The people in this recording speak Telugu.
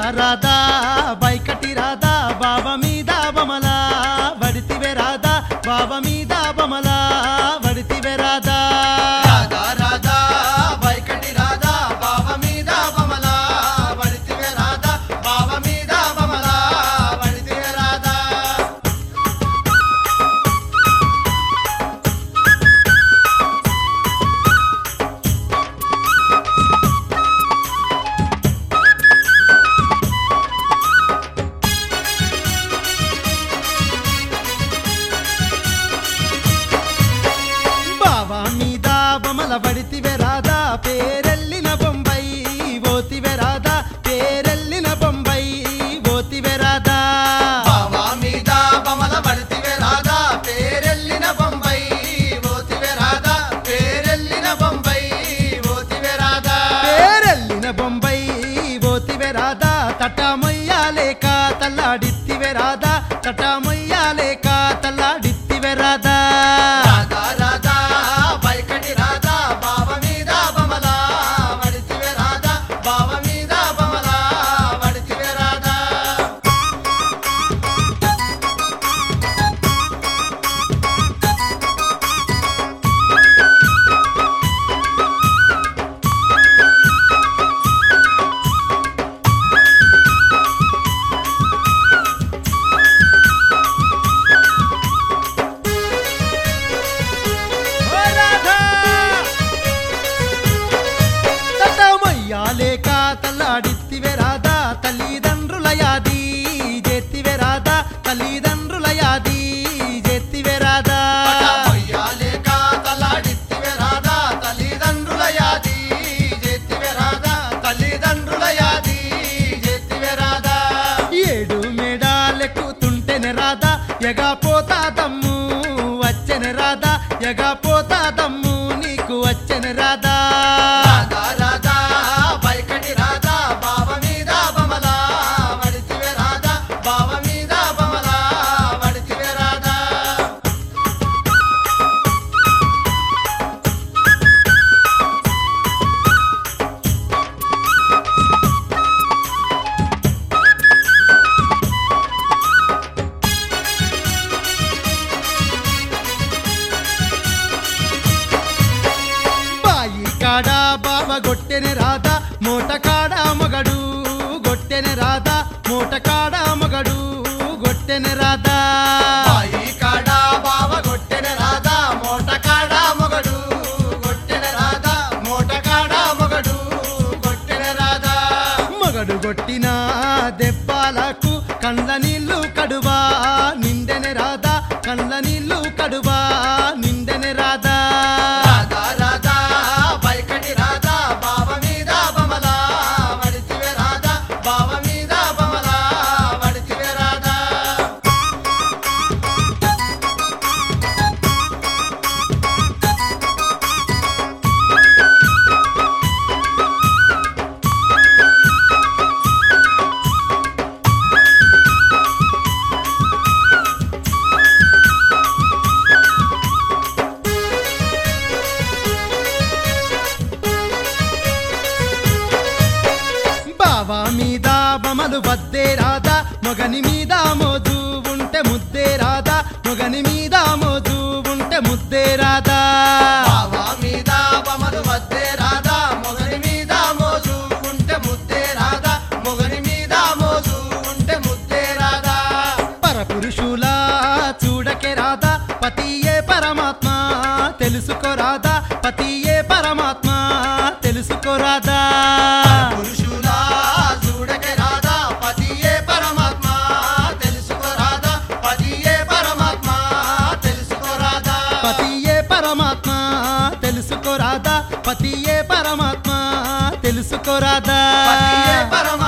రాధా బైకటి రాధా బాబా మీద బమలా వడితివే రాధా బాబా మీద బమలా వడితివే రాధా రాధా రాధా వైకటి రాధా బావ మీద బమలా వడితివే రాధా బావ మీద బమలా వడితివే రాధా బాబా మీద బమల వడితివే రాధా పేరెల్లిన బొంబై ఓతివే రాధా పేరెల్లిన బొంబై ఓతివే రాధా బావ మీద బమల వడితివే రాధా పేరెల్లిన బొంబై ఓతివే రాధా పేరెల్లిన బొంబై ఓతివే రాధా పేరెల్లిన బొంబై ఓతివే రాధా తటమొయ్యాలేక తల్లాడిత్తివే రాధా తటమొయ్యాలేక తల్లాడిత్తివే రాధా రాధా రాధా వైకటి రాధా బావ మీద బమలా వడితివే రాధా బావ మీద బమలా వడితివే రాధా ఓ రాధా తటమొయ్యాలేక తల్లాడిత్తివే రాధా తల్లిదండ్రుల యాది జెత్తివే రాధా తల్లిదండ్రుల యాది జెత్తివే రాధా మొయ్యాలేక తలాడిత్తివే రాధా తల్లిదండ్రుల యాది జెత్తివే రాధా తల్లిదండ్రుల యాది జెత్తివే రాధా ఏడు మేడాలెక్కుతుంటేనే రాధా ఎగా పోతా దమ్ము వచ్చెన రాధా ఎగా పోతా దమ్ము నీకు వచ్చెన రాధా రాధా రాధా వైకటి రాధా బావ మీద బమలా వడితివే రాధా బావ మీద బమలా వడితివే రాధా బాయి కాడ బావ గొట్టెన రాధా మూట కాడ మొగడు గొట్టెన రాధా మూట కాడ మొగడు గొట్టెన రాధా బాయి కాడ బావ గొట్టెన రాధా మోట కాడ మొగడు గొట్టెన రాధా మోట కాడ మొగడు గొట్టెన రాధా మొగడు గొట్టిన దెబ్బలకు కండ్ల నీళ్లు కడువా నిండెన రాధా కండ్ల నీళ్లు కడువా నిండెన రాధా రాధా రాధా వైకటి రాధా బావ మీద బమలా వడితివే రాధా బావ మీద బమలా వడితివే రాధా బావా మీద బమలు వద్దే రాధా మొగని మీద మోజు ఉంటే ముద్దే రాధా మొగని మీద మోజు ఉంటే ముద్దే రాధా బావ మీద బమలు వద్దే రాధా మొగని మీద మోజు ఉంటే ముద్దే రాధా మొగని మీద మోజు ఉంటే ముద్దే రాధా పరపురుషుల చూడకే రాధా పతియే పరమాత్మ తెలుసుకో రాధా పతియే పరమాత్మ తెలుసుకో రాధా పురుషులా చూడకే రాధా పతియే పరమాత్మ తెలుసుకో రాధా పతియే పరమాత్మ తెలుసుకో రాధా పతియే పరమాత్మ తెలుసుకో రాధా పతియే పరమాత్మ తెలుసుకో రాధా పతియే పరమాత్మ